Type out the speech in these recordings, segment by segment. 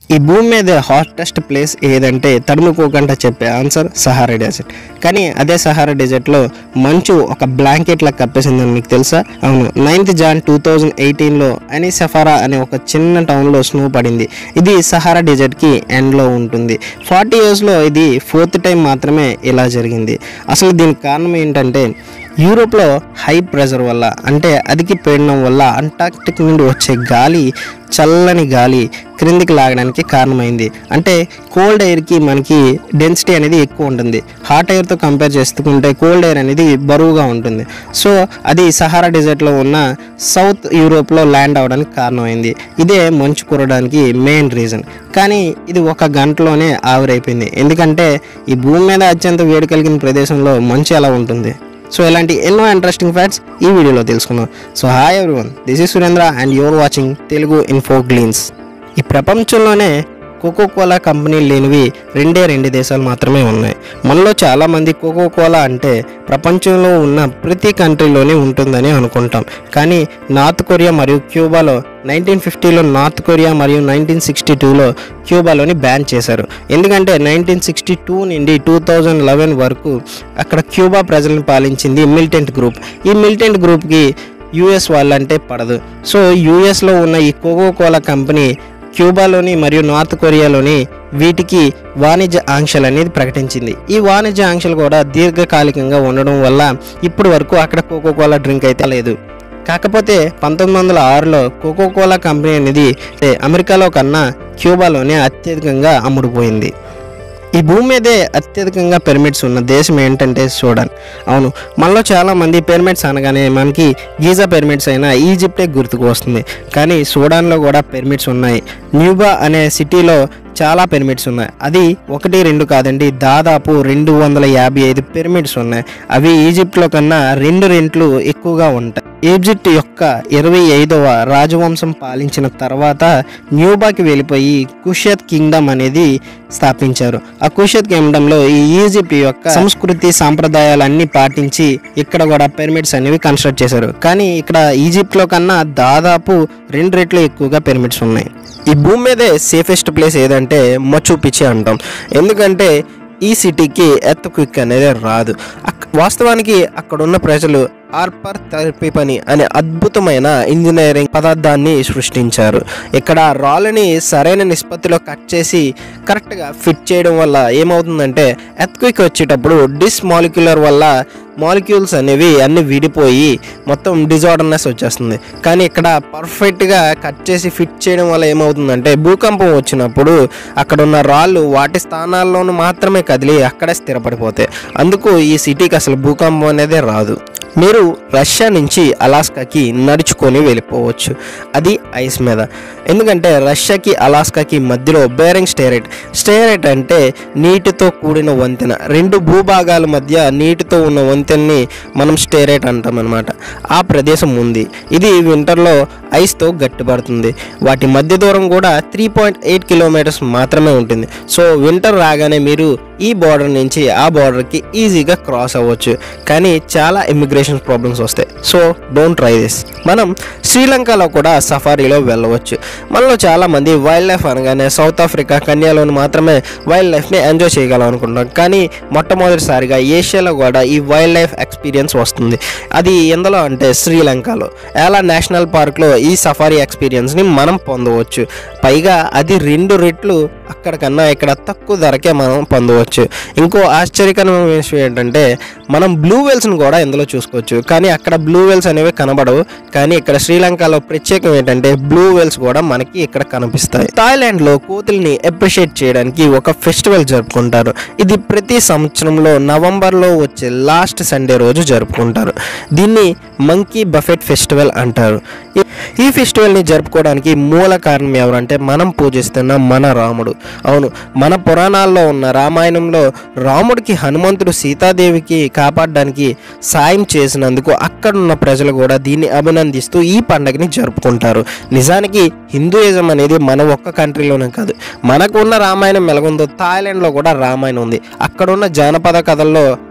ఈ భూమి మీద హాటెస్ట్ ప్లేస్ ఏదంటే తడుముకోకుండా చెప్పే ఆన్సర్ సహారా డెజర్ట్ కానీ అదే సహారా డెజర్ట్లో మంచు ఒక బ్లాంకెట్ లా కప్పేసిందని మీకు తెలుసా అవును నైన్త్ జాన్ టూ థౌజండ్ ఎయిటీన్లో అని సఫారా అనే ఒక చిన్న టౌన్లో స్నో పడింది ఇది సహారా డెజర్ట్కి ఎండ్లో ఉంటుంది ఫార్టీ ఇయర్స్లో ఇది ఫోర్త్ టైం మాత్రమే ఇలా జరిగింది అసలు దీనికి కారణం ఏంటంటే యూరోప్లో హై ప్రెషర్ వల్ల అంటే అధిక పీడనం వల్ల అంటార్క్టిక్ నుండి వచ్చే గాలి చల్లని గాలి క్రిందికి లాగడానికి కారణమైంది అంటే కోల్డ్ ఎయిర్కి మనకి డెన్సిటీ అనేది ఎక్కువ ఉంటుంది హాట్ ఎయిర్తో కంపేర్ చేసుకుంటే కోల్డ్ ఎయిర్ అనేది బరువుగా ఉంటుంది సో అది సహారా డెజర్ట్లో ఉన్న సౌత్ యూరోప్లో ల్యాండ్ అవడానికి కారణమైంది ఇదే మంచు కురడానికి మెయిన్ రీజన్ కానీ ఇది ఒక గంటలోనే ఆవిరైపోయింది ఎందుకంటే ఈ భూమి మీద అత్యంత వేడి కలిగిన ప్రదేశంలో మంచు ఎలా ఉంటుంది సో ఇలాంటి ఎన్నో ఇంట్రెస్టింగ్ ఫ్యాక్ట్స్ ఈ వీడియోలో తెలుసుకుందాం so hi everyone this is Surendra and your watching Telugu info gleans ఈ ప్రపంచంలోనే కోకో కోలా కంపెనీ లేనివి రెండే రెండు దేశాలు మాత్రమే ఉన్నాయి మనలో చాలామంది కోకో కోలా అంటే ప్రపంచంలో ఉన్న ప్రతి కంట్రీలోనే ఉంటుందని అనుకుంటాం కానీ నార్త్ కొరియా మరియు క్యూబాలో నైన్టీన్ ఫిఫ్టీలో నార్త్ కొరియా మరియు నైన్టీన్ సిక్స్టీ టూలో క్యూబాలోని బ్యాన్ చేశారు ఎందుకంటే నైన్టీన్ సిక్స్టీ టూ నుండి టూ థౌజండ్ లెవెన్ వరకు అక్కడ క్యూబా ప్రజలను పాలించింది మిలిటెంట్ గ్రూప్ ఈ మిలిటెంట్ గ్రూప్కి యుఎస్ వాళ్ళంటే పడదు సో యుఎస్లో ఉన్న ఈ కోకో కోలా కంపెనీ క్యూబాలోని మరియు నార్త్ కొరియాలోని వీటికి వాణిజ్య ఆంక్షలు అనేది ప్రకటించింది ఈ వాణిజ్య ఆంక్షలు కూడా దీర్ఘకాలికంగా ఉండడం వల్ల ఇప్పటి వరకు అక్కడ కోకో కోలా డ్రింక్ అయితే లేదు కాకపోతే పంతొమ్మిది వందల ఆరులో కోకో కోలా కంపెనీ అనేది ఏ, అమెరికాలో కన్నా క్యూబాలోనే అత్యధికంగా అమ్ముడుపోయింది ఈ భూమి మీదే అత్యధికంగా పిరమిడ్స్ ఉన్న దేశం ఏంటంటే సూడాన్ అవును మనలో చాలామంది పిరమిడ్స్ అనగానే మనకి గీజా పిరమిడ్స్ అయినా ఈజిప్టే గుర్తుకు వస్తుంది కానీ సూడాన్లో కూడా పిరమిడ్స్ ఉన్నాయి న్యూబా అనే సిటీలో చాలా పిరమిడ్స్ ఉన్నాయి అది ఒకటి రెండు కాదండి దాదాపు రెండు వందల యాభై ఐదు పిరమిడ్స్ ఉన్నాయి అవి ఈజిప్ట్లో కన్నా రెండు రెట్లు ఎక్కువగా ఉంటాయి ఈజిప్ట్ యొక్క ఇరవై ఐదవ రాజవంశం పాలించిన తర్వాత న్యూబాకి వెళ్ళిపోయి కుషత్ కింగ్డమ్ అనేది స్థాపించారు ఆ కుషత్ కింగ్డమ్లో ఈ ఈజిప్ట్ యొక్క సంస్కృతి సాంప్రదాయాలన్నీ పాటించి ఇక్కడ కూడా పిరమిడ్స్ అనేవి కన్స్ట్రక్ట్ చేశారు కానీ ఇక్కడ ఈజిప్ట్లో కన్నా దాదాపు రెండు రెట్లు ఎక్కువగా పిరమిడ్స్ ఉన్నాయి ఈ భూమి మీదే సేఫెస్ట్ ప్లేస్ ఏదంటే మచ్చు పిచ్చి అంటాం ఎందుకంటే ఈ సిటీకి ఎర్త్ క్విక్ అనేది రాదు అక్- వాస్తవానికి అక్కడ ఉన్న ప్రజలు ఆర్పర్ థెరపీ పని అనే అద్భుతమైన ఇంజనీరింగ్ పదార్థాన్ని సృష్టించారు ఇక్కడ రాళ్ళని సరైన నిష్పత్తిలో కట్ చేసి కరెక్ట్గా ఫిట్ చేయడం వల్ల ఏమవుతుందంటే ఎత్క్విక్ వచ్చేటప్పుడు డిస్ మాలిక్యులర్ వల్ల మాలిక్యూల్స్ అనేవి అన్ని విడిపోయి మొత్తం డిజార్డర్నెస్ వచ్చేస్తుంది కానీ ఇక్కడ పర్ఫెక్ట్గా కట్ చేసి ఫిట్ చేయడం వల్ల ఏమవుతుందంటే భూకంపం వచ్చినప్పుడు అక్కడ ఉన్న రాళ్ళు వాటి స్థానాల్లోనూ మాత్రమే కదిలి అక్కడే స్థిరపడిపోతాయి అందుకు ఈ సిటీకి అసలు భూకంపం అనేది రాదు మీరు రష్యా నుంచి అలాస్కాకి నడుచుకొని వెళ్ళిపోవచ్చు అది ఐస్ మీద ఎందుకంటే రష్యాకి అలాస్కాకి మధ్యలో బేరింగ్ స్టేరేట్ స్టేరేట్ అంటే నీటితో కూడిన వంతెన రెండు భూభాగాల మధ్య నీటితో ఉన్న వంతెనని మనం స్టేరేట్ అంటాం అనమాట ఆ ప్రదేశం ఉంది ఇది వింటర్లో ఐస్తో గట్టిపడుతుంది వాటి మధ్య దూరం కూడా త్రీ పాయింట్ ఎయిట్ కిలోమీటర్స్ మాత్రమే ఉంటుంది సో వింటర్ రాగానే మీరు ఈ బార్డర్ నుంచి ఆ బార్డర్కి ఈజీగా క్రాస్ అవ్వచ్చు కానీ చాలా ఇమిగ్రేషన్ ప్రాబ్లమ్స్ వస్తాయి సో డోంట్ ట్రై దిస్ మనం శ్రీలంకలో కూడా సఫారీలో వెళ్ళవచ్చు మనలో చాలా మంది వైల్డ్ లైఫ్ అనగానే సౌత్ ఆఫ్రికా కన్యాలోని మాత్రమే వైల్డ్ లైఫ్ని ఎంజాయ్ చేయగలం అనుకుంటాం కానీ మొట్టమొదటిసారిగా ఏషియాలో కూడా ఈ వైల్డ్ లైఫ్ ఎక్స్పీరియన్స్ వస్తుంది అది ఎందులో అంటే శ్రీలంకలో ఎలా నేషనల్ పార్క్లో ఈ సఫారీ ఎక్స్పీరియన్స్ని మనం పొందవచ్చు పైగా అది రెండు రెట్లు అక్కడ కన్నా ఇక్కడ తక్కువ ధరకే మనం పొందవచ్చు ఇంకో ఆశ్చర్యకరమైన విషయం ఏంటంటే మనం బ్లూ వెల్స్ని కూడా ఇందులో చూసుకోవచ్చు కానీ అక్కడ బ్లూ వెల్స్ అనేవి కనబడవు కానీ ఇక్కడ శ్రీలంకలో ప్రత్యేకం ఏంటంటే బ్లూ వెల్స్ కూడా మనకి ఇక్కడ కనిపిస్తాయి థాయిలాండ్లో కోతుల్ని అప్రిషియేట్ చేయడానికి ఒక ఫెస్టివల్ జరుపుకుంటారు ఇది ప్రతి సంవత్సరంలో నవంబర్లో వచ్చే లాస్ట్ సండే రోజు జరుపుకుంటారు దీన్ని మంకీ బఫెట్ ఫెస్టివల్ అంటారు ఈ- ఈ ఫెస్టివల్ని జరుపుకోవడానికి మూల కారణం ఎవరంటే మనం పూజిస్తున్న మన రాముడు అవును మన పురాణాల్లో ఉన్న రామాయణంలో రాముడికి హనుమంతుడు సీతాదేవికి కాపాడడానికి సాయం చేసినందుకు అక్కడున్న ప్రజలు కూడా దీన్ని అభినందిస్తూ ఈ పండగని జరుపుకుంటారు నిజానికి హిందూయిజం అనేది మన ఒక్క కంట్రీలోనే కాదు మనకు ఉన్న రామాయణం ఎలాగుందో థాయిలాండ్లో కూడా రామాయణం ఉంది అక్కడున్న జానపద కథల్లో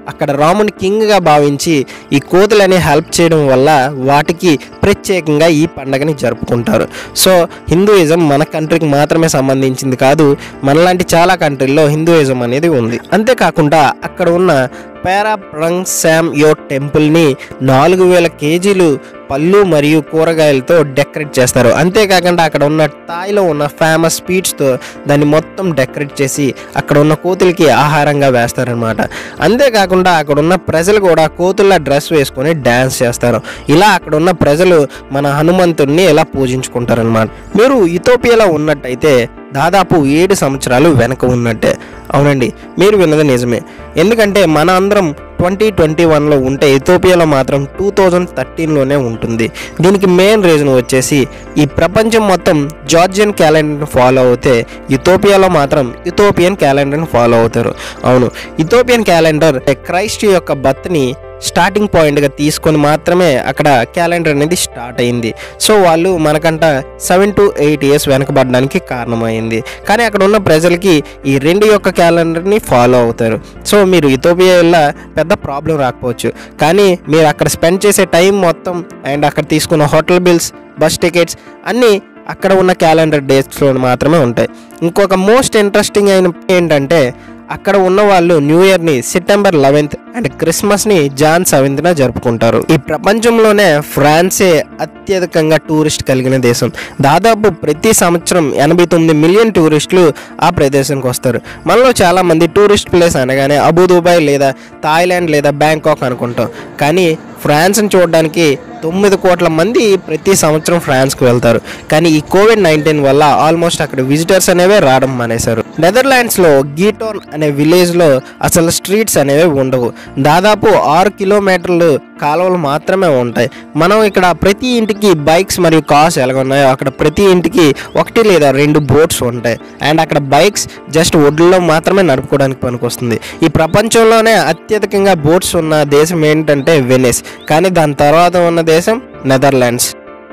అక్కడ రాముని కింగ్గా భావించి ఈ కోతులని హెల్ప్ చేయడం వల్ల వాటికి ప్రత్యేకంగా ఈ పండగని జరుపుకుంటారు సో హిందూయిజం మన కంట్రీకి మాత్రమే సంబంధించింది కాదు మనలాంటి చాలా కంట్రీల్లో హిందూయిజం అనేది ఉంది అంతేకాకుండా అక్కడ ఉన్న పేరాప్రంగ్ శామ్ యో టెంపుల్ని నాలుగు వేల కేజీలు పళ్ళు మరియు కూరగాయలతో డెకరేట్ చేస్తారు అంతేకాకుండా అక్కడ ఉన్న తాయిలో ఉన్న ఫేమస్ స్వీట్స్తో దాన్ని మొత్తం డెకరేట్ చేసి అక్కడ ఉన్న కోతులకి ఆహారంగా వేస్తారనమాట అంతేకాకుండా అక్కడ ఉన్న ప్రజలు కూడా కోతుల డ్రెస్ వేసుకొని డ్యాన్స్ చేస్తారు ఇలా అక్కడ ఉన్న ప్రజలు మన హనుమంతుడిని ఇలా పూజించుకుంటారనమాట మీరు ఇథోపియాలో ఉన్నట్టయితే దాదాపు ఏడు సంవత్సరాలు వెనక ఉన్నట్టే అవునండి మీరు విన్నది నిజమే ఎందుకంటే మన అందరం ట్వంటీ ట్వంటీ వన్లో ఉంటే ఇథోపియాలో మాత్రం టూ థౌజండ్ థర్టీన్లోనే ఉంటుంది దీనికి మెయిన్ రీజన్ వచ్చేసి ఈ ప్రపంచం మొత్తం జార్జియన్ క్యాలెండర్ని ఫాలో అవుతే ఇథోపియాలో మాత్రం ఇథోపియన్ క్యాలెండర్ని ఫాలో అవుతారు అవును ఇథోపియన్ క్యాలెండర్ క్రైస్ట్ యొక్క బర్త్ని స్టార్టింగ్ పాయింట్గా తీసుకొని మాత్రమే అక్కడ క్యాలెండర్ అనేది స్టార్ట్ అయింది సో వాళ్ళు మనకంట సెవెన్ టు ఎయిట్ ఇయర్స్ వెనకబడడానికి కారణమైంది కానీ అక్కడ ఉన్న ప్రజలకి ఈ రెండు యొక్క క్యాలెండర్ని ఫాలో అవుతారు సో మీరు ఇథోపియా వెళ్ళా పెద్ద ప్రాబ్లం రాకపోవచ్చు కానీ మీరు అక్కడ స్పెండ్ చేసే టైం మొత్తం అండ్ అక్కడ తీసుకున్న హోటల్ బిల్స్ బస్ టికెట్స్ అన్నీ అక్కడ ఉన్న క్యాలెండర్ డేట్స్లో మాత్రమే ఉంటాయి ఇంకొక మోస్ట్ ఇంట్రెస్టింగ్ అయిన ఏంటంటే అక్కడ ఉన్న వాళ్ళు న్యూ ఇయర్ని సెప్టెంబర్ లెవెన్త్ అండ్ క్రిస్మస్ని జాన్ సెవెంత్న జరుపుకుంటారు ఈ ప్రపంచంలోనే ఫ్రాన్సే అత్యధికంగా టూరిస్ట్ కలిగిన దేశం దాదాపు ప్రతి సంవత్సరం ఎనభై తొమ్మిది మిలియన్ టూరిస్టులు ఆ ప్రదేశానికి వస్తారు మనలో చాలామంది టూరిస్ట్ ప్లేస్ అనగానే అబుదుబాయ్ లేదా థాయిలాండ్ లేదా బ్యాంకాక్ అనుకుంటాం కానీ ఫ్రాన్స్ని చూడడానికి తొమ్మిది కోట్ల మంది ప్రతి సంవత్సరం ఫ్రాన్స్కి వెళ్తారు కానీ ఈ కోవిడ్ నైన్టీన్ వల్ల ఆల్మోస్ట్ అక్కడ విజిటర్స్ అనేవే రావడం మానేశారు నెదర్లాండ్స్లో గీటోన్ అనే విలేజ్లో అసలు స్ట్రీట్స్ అనేవి ఉండవు దాదాపు ఆరు కిలోమీటర్లు కాలువలు మాత్రమే ఉంటాయి మనం ఇక్కడ ప్రతి ఇంటికి బైక్స్ మరియు కార్స్ ఎలాగ ఉన్నాయో అక్కడ ప్రతి ఇంటికి ఒకటి లేదా రెండు బోట్స్ ఉంటాయి అండ్ అక్కడ బైక్స్ జస్ట్ ఒడ్లలో మాత్రమే నడుపుకోవడానికి పనికొస్తుంది ఈ ప్రపంచంలోనే అత్యధికంగా బోట్స్ ఉన్న దేశం ఏంటంటే వెనిస్ కానీ దాని తర్వాత ఉన్న దేశం నెదర్లాండ్స్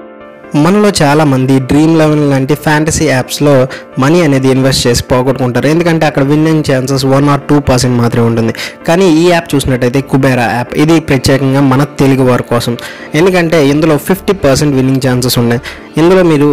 మనలో చాలామంది డ్రీమ్ లెవెన్ లాంటి ఫ్యాంటసీ యాప్స్లో మనీ అనేది ఇన్వెస్ట్ చేసి పోగొట్టుకుంటారు ఎందుకంటే అక్కడ winning chances one or two percent మాత్రమే ఉంటుంది కానీ ఈ యాప్ చూసినట్టయితే కుబేరా యాప్ ఇది ప్రత్యేకంగా మన తెలుగు వారి కోసం ఎందుకంటే ఇందులో ఫిఫ్టీ పర్సెంట్ విన్నింగ్ ఛాన్సెస్ ఉన్నాయి ఇందులో మీరు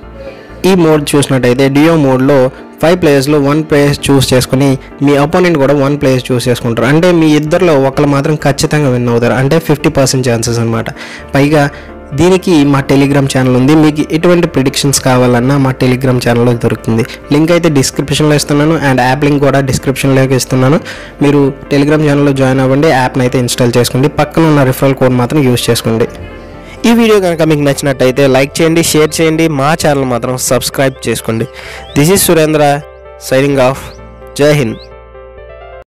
ఈ మోడ్ చూసినట్టయితే డియో మోడ్లో ఫైవ్ ప్లేయర్స్లో వన్ ప్లేయర్స్ చూస్ చేసుకుని మీ అపోనెంట్ కూడా వన్ ప్లేయర్స్ చూస్ చేసుకుంటారు అంటే మీ ఇద్దరిలో ఒకరు మాత్రం ఖచ్చితంగా విన్ అవుతారు అంటే ఫిఫ్టీ పర్సెంట్ ఛాన్సెస్ అనమాట పైగా దీనికి మా టెలిగ్రామ్ ఛానల్ ఉంది మీకు ఎటువంటి ప్రిడిక్షన్స్ కావాలన్నా మా టెలిగ్రామ్ ఛానల్లో దొరుకుతుంది లింక్ అయితే డిస్క్రిప్షన్లో ఇస్తున్నాను అండ్ యాప్ లింక్ కూడా డిస్క్రిప్షన్లోకి ఇస్తున్నాను మీరు టెలిగ్రామ్ ఛానల్లో జాయిన్ అవ్వండి యాప్ని అయితే ఇన్స్టాల్ చేసుకోండి పక్కన ఉన్న రిఫరల్ కోడ్ మాత్రం యూస్ చేసుకోండి ఈ వీడియో కనుక మీకు నచ్చినట్టయితే లైక్ చేయండి షేర్ చేయండి మా ఛానల్ మాత్రం సబ్స్క్రైబ్ చేసుకోండి this is Surendra signing off Jai Hind